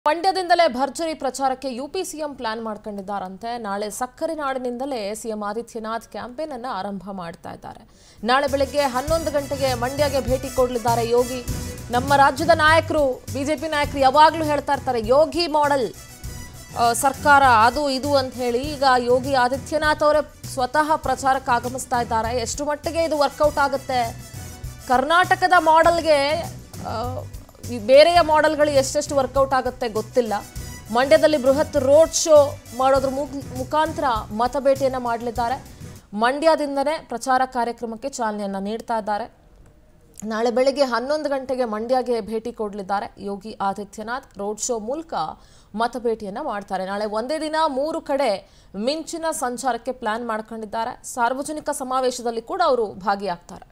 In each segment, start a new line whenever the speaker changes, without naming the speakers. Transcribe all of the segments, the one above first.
ಮಂಡ್ಯದಿಂದಲೇ ಭರ್ಜರಿ ಪ್ರಚಾರಕ್ಕೆ UP CM plan ಮಾಡ್ಕೊಂಡಿದ್ದಾರಂತೆ ನಾಳೆ ಸಕ್ಕರೆ ನಾಡಿನಿಂದಲೇ ಸಿಎಂ ಆದಿತ್ಯನಾಥ್ ಕ್ಯಾಂಪೇನ್ ಅನ್ನ ಆರಂಭ ಮಾಡ್ತಾ ಇದ್ದಾರೆ ನಾಳೆ ಬೆಳಗ್ಗೆ ಹನ್ನೊಂದು ಗಂಟೆಗೆ ಮಂಡ್ಯಗೆ ಭೇಟಿ ಕೊಡಲಿದ್ದಾರೆ ಯೋಗಿ ನಮ್ಮ ರಾಜ್ಯದ ನಾಯಕರು ಬಿಜೆಪಿ ನಾಯಕರು ಯಾವಾಗಲೂ ಹೇಳ್ತಾ ಇರ್ತಾರೆ ಯೋಗಿ ಮಾಡೆಲ್ ಆ, ಸರ್ಕಾರ ಅದು ಇದು ಅಂತ ಹೇಳಿ ಈಗ ಯೋಗಿ ಆದಿತ್ಯನಾಥ್ ಅವರೇ ಸ್ವತಃ ಪ್ರಚಾರಕ್ಕೆ ಆಗಮಿಸ್ತಾ ಇದ್ದಾರೆ ಎಷ್ಟು ಮಟ್ಟಿಗೆ ಇದು ವರ್ಕೌಟ್ ಆಗುತ್ತೆ ಕರ್ನಾಟಕದ ಮಾಡೆಲ್ಗೆ ಈ ಬೇರೆಯ ಮಾಡೆಲ್ಗಳು ಎಷ್ಟೆಷ್ಟು ವರ್ಕೌಟ್ ಆಗುತ್ತೆ ಗೊತ್ತಿಲ್ಲ ಮಂಡ್ಯದಲ್ಲಿ ಬೃಹತ್ ರೋಡ್ ಶೋ ಮಾಡೋದ್ರ ಮುಖ- ಮುಖಾಂತರ ಮತಬೇಟೆಯನ್ನು ಮಾಡಲಿದ್ದಾರೆ ಮಂಡ್ಯದಿಂದನೇ ಪ್ರಚಾರ ಕಾರ್ಯಕ್ರಮಕ್ಕೆ ಚಾಲನೆಯನ್ನು ನೀಡ್ತಾ ಇದ್ದಾರೆ ನಾಳೆ ಬೆಳಗ್ಗೆ ಹನ್ನೊಂದು ಗಂಟೆಗೆ ಮಂಡ್ಯಗೆ ಭೇಟಿ ಕೊಡಲಿದ್ದಾರೆ ಯೋಗಿ ಆದಿತ್ಯನಾಥ್ ರೋಡ್ ಶೋ ಮೂಲಕ ಮತಭೇಟಿಯನ್ನು ಮಾಡ್ತಾರೆ ನಾಳೆ ಒಂದೇ ದಿನ ಮೂರು ಕಡೆ ಮಿಂಚಿನ ಸಂಚಾರಕ್ಕೆ ಪ್ಲಾನ್ ಮಾಡ್ಕೊಂಡಿದ್ದಾರೆ ಸಾರ್ವಜನಿಕ ಸಮಾವೇಶದಲ್ಲಿ ಕೂಡ ಅವರು ಭಾಗಿಯಾಗ್ತಾರೆ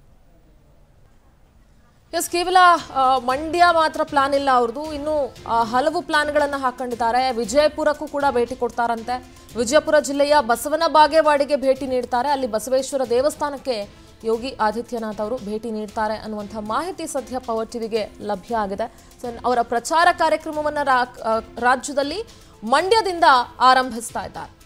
ಎಸ್ ಕೇವಲ ಆ, ಮಂಡ್ಯ ಮಾತ್ರ ಪ್ಲಾನ್ ಇಲ್ಲ ಅವ್ರದ್ದು ಇನ್ನು ಆ, ಹಲವು ಪ್ಲಾನ್ಗಳನ್ನು ಹಾಕೊಂಡಿದ್ದಾರೆ ವಿಜಯಪುರಕ್ಕೂ ಕೂಡ ಭೇಟಿ ಕೊಡ್ತಾರಂತೆ ವಿಜಯಪುರ ಜಿಲ್ಲೆಯ ಬಸವನ ಬಾಗೇವಾಡಿಗೆ ಭೇಟಿ ನೀಡ್ತಾರೆ ಅಲ್ಲಿ ಬಸವೇಶ್ವರ ದೇವಸ್ಥಾನಕ್ಕೆ ಯೋಗಿ ಆದಿತ್ಯನಾಥ್ ಅವರು ಭೇಟಿ ನೀಡ್ತಾರೆ ಅನ್ನುವಂಥ ಮಾಹಿತಿ ಸದ್ಯ ಪವರ್ ಟಿವಿಗೆ ಲಭ್ಯ ಆಗಿದೆ ಸೊ ಅವರ ಪ್ರಚಾರ ಕಾರ್ಯಕ್ರಮವನ್ನು ರಾಜ್ಯದಲ್ಲಿ ಮಂಡ್ಯದಿಂದ ಆರಂಭಿಸ್ತಾ ಇದ್ದಾರೆ